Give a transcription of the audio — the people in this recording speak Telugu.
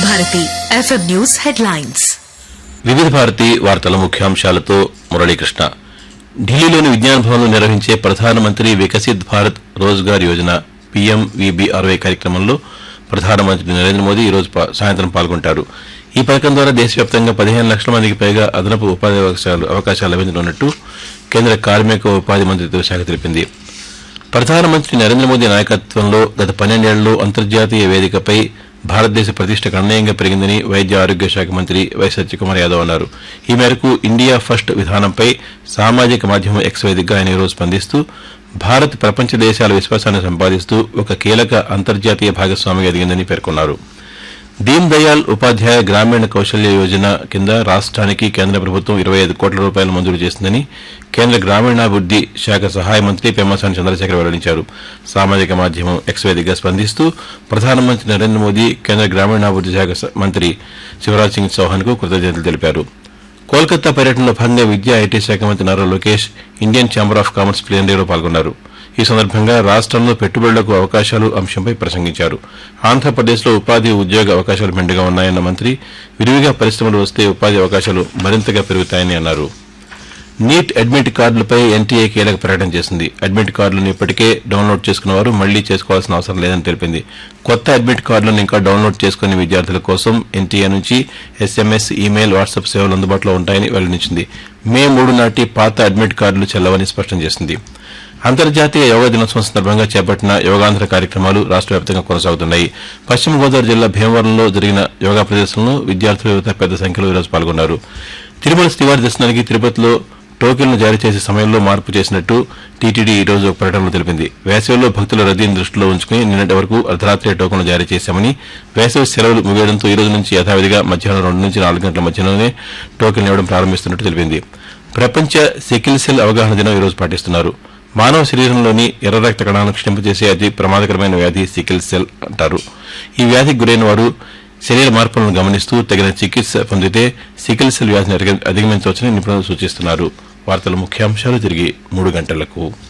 భారతి ఎఫ్ఎం న్యూస్ హెడ్లైన్స్ వివిధ భారతి వార్తల ముఖ్యాంశాలతో మురళీకృష్ణ ఢిల్లీలోని విజ్ఞాన్ భవన్లో నిర్వహించే ప్రధానమంత్రి వికసిత్ భారత్ రోజ్గార్ యోజన పీఎంవీబీఆర్వై కార్యక్రమంలో ప్రధానమంత్రి నరేంద్ర మోదీ ఈ రోజు పా- సాయంత్రం పాల్గొంటారు ఈ పథకం ద్వారా దేశవ్యాప్తంగా పదిహేను లక్షల మందికి పైగా అదనపు ఉపాధి అవకాశాలు అవకాశాలు లభించనున్నట్టు కేంద్ర కార్మిక ఉపాధి మంత్రిత్వ శాఖ తెలిపింది ప్రధానమంత్రి నరేంద్ర మోదీ నాయకత్వంలో గత పన్నెండేళ్లలో అంతర్జాతీయ వేదికపై భారతదేశ ప్రతిష్ట గణనీయంగా పెరిగిందని వైద్య ఆరోగ్య శాఖ మంత్రి వై సత్యకుమార్ యాదవ్ అన్నారు ఈ మేరకు ఇండియా ఫస్ట్ విధానంపై సామాజిక మాధ్యమం ఎక్స్ వేదికగా ఆయన ఈరోజు స్పందిస్తూ భారత్ ప్రపంచ దేశాల విశ్వాసాన్ని సంపాదిస్తూ ఒక కీలక అంతర్జాతీయ భాగస్వామిగా ఎదిగిందని పేర్కొన్నారు దీన్ దయాళ్ ఉపాధ్యాయ గ్రామీణ కౌశల్య యోజన కింద రాష్ట్రానికి కేంద్ర ప్రభుత్వం ఇరవై ఐదు కోట్ల రూపాయలు మంజూరు చేసిందని కేంద్ర గ్రామీణాభివృద్ది శాఖ సహాయ మంత్రి పెమ్మసాని చంద్రశేఖర్ వెల్లడించారు సామాజిక మాధ్యమం ఎక్స్ వేదికగా స్పందిస్తూ ప్రధానమంత్రి నరేంద్ర మోదీ కేంద్ర గ్రామీణాభివృద్ది శాఖ స- మంత్రి శివరాజ్ సింగ్ చౌహాన్ కు కృతజ్ఞతలు తెలిపారు కోల్కతా పర్యటనలో భాగంగా విద్యా ఐటీ శాఖ మంత్రి Nara Lokesh Indian chamber of commerce ప్లేనరీలో పాల్గొన్నారు ఈ సందర్భంగా రాష్ట్రంలో పెట్టుబడులకు అవకాశాలు అంశంపై ప్రసంగించారు ఆంధ్రప్రదేశ్లో ఉపాధి ఉద్యోగ అవకాశాలు మెండుగా ఉన్నాయన్న మంత్రి విరివిగా పరిశ్రమలు వస్తే ఉపాధి అవకాశాలు మరింతగా పెరుగుతాయని అన్నారు నీట్ అడ్మిట్ కార్డులపై ఎన్టీఏ కీలక ప్రకటన చేసింది అడ్మిట్ కార్డులను ఇప్పటికే డౌన్లోడ్ చేసుకున్న వారు మళ్లీ చేసుకోవాల్సిన అవసరం లేదని తెలిపింది కొత్త అడ్మిట్ కార్డులను ఇంకా డౌన్లోడ్ చేసుకునే విద్యార్థుల కోసం ఎన్టీఏ నుంచి ఎస్ఎంఎస్ ఈమెయిల్ వాట్సాప్ సేవలు అందుబాటులో ఉంటాయని వెల్లడించింది మే మూడు నాటి పాత అడ్మిట్ కార్డులు చెల్లవని స్పష్టం చేసింది అంతర్జాతీయ యోగా దినోత్సవం సందర్భంగా చేపట్టిన యోగాంధ్ర కార్యక్రమాలు రాష్ట్ర వ్యాప్తంగా కొనసాగుతున్నాయి పశ్చిమ గోదావరి జిల్లా భీమవరంలో జరిగిన యోగా ప్రదర్శనలో విద్యార్థులు యువత పెద్ద సంఖ్యలో ఈరోజు పాల్గొన్నారు తిరుమల శ్రీవారి దర్శనానికి తిరుపతిలో టోకెన్లు జారీ చేసే సమయంలో మార్పు చేసినట్టు టీటీడీ ఈ రోజు ఒక ప్రకటనలో తెలిపింది వేసవిలో భక్తుల రద్దీని దృష్టిలో ఉంచుకుని నిన్నటి వరకు అర్ధరాత్రి టోకెన్లు జారీ చేశామని వేసవి సెలవులు ముగియడంతో ఈ రోజు నుంచి యథావిధిగా మధ్యాహ్నం రెండు నుంచి నాలుగు గంటల మధ్యలోనే టోకెన్లు ఇవ్వడం ప్రారంభిస్తున్నట్టు తెలిపింది ప్రపంచ సికిల్ సెల్ అవగాహన దినం ఈ రోజు పాటిస్తున్నారు మానవ శరీరంలోని ఎర్ర రక్త కణాలను క్షింపజేసే అతి ప్రమాదకరమైన వ్యాధి సికిల్ సెల్ అంటారు ఈ వ్యాధికి గురైన వారు శరీర మార్పులను గమనిస్తూ తగిన చికిత్స పొందితే సికిల్ సెల్ వ్యాధిని అధిగ- అధిగమించవచ్చని నిపుణులు సూచిస్తున్నారు వార్తల ముఖ్యాంశాలు తిరిగి మూడు గంటలకు